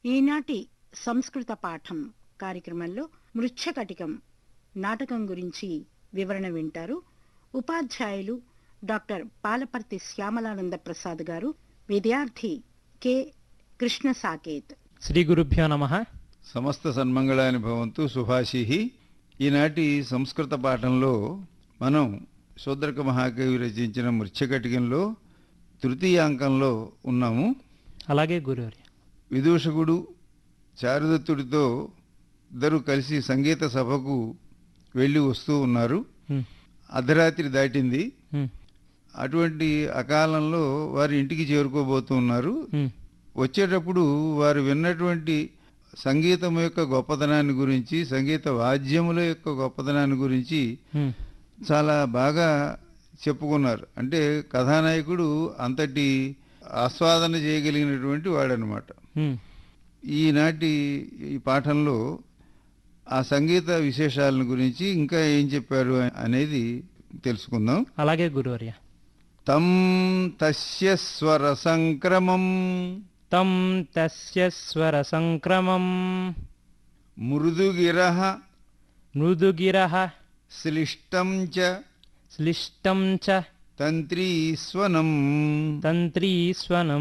ఈనాటి సంస్కృత పాఠం కార్యక్రమంలో మృచ్ఛకటికం నాటకం గురించి వివరణ వింటారు ఉపాధ్యాయులు డాక్టర్ పాలపర్తి శ్యామలానంద ప్రసాద్ గారు విద్యార్థి కె కృష్ణ సాకేత్ శ్రీ గురుభ్యో నమ సమస్త సన్మంగళాని భవంతు సుభాషి ఈనాటి సంస్కృత పాఠంలో మనం శూద్రక మహాకవి రచించిన మృత్యకటికంలో తృతీయాంకంలో ఉన్నాము అలాగే గురువర్య విదూషకుడు చారుదత్తుడితో ఇద్దరు కలిసి సంగీత సభకు వెళ్ళి వస్తూ ఉన్నారు హ్మ్, అర్ధరాత్రి దాటింది హ్మ్, అటువంటి అకాలంలో వారి ఇంటికి చేరుకోబోతూ ఉన్నారు హ్మ్, వచ్చేటప్పుడు వారు విన్నటువంటి సంగీతం యొక్క గొప్పతనాన్ని గురించి సంగీత వాద్యముల యొక్క గొప్పతనాన్ని గురించి హ్మ్, చాలా బాగా చెప్పుకున్నారు అంటే కథానాయకుడు అంతటి ఆస్వాదన చేయగలిగినటువంటి వాడనమాట హ్మ్. ఈనాటి ఈ పాఠంలో ఆ సంగీత విశేషాలను గురించి ఇంకా ఏం చెప్పారు అనేది తెలుసుకుందాం అలాగే గురువర్య తం తస్య స్వర సంక్రమం తం తస్య స్వర సంక్రమం మృదుగిర మృదుగిర శ్లిష్టం చ శ్లిష్టం చ తంత్రీస్వనం తంత్రీస్వనం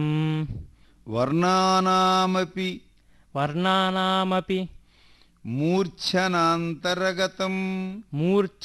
వర్ణానామపి వర్ణానామపి మూర్ఛనాంతరగతం మూర్ఛ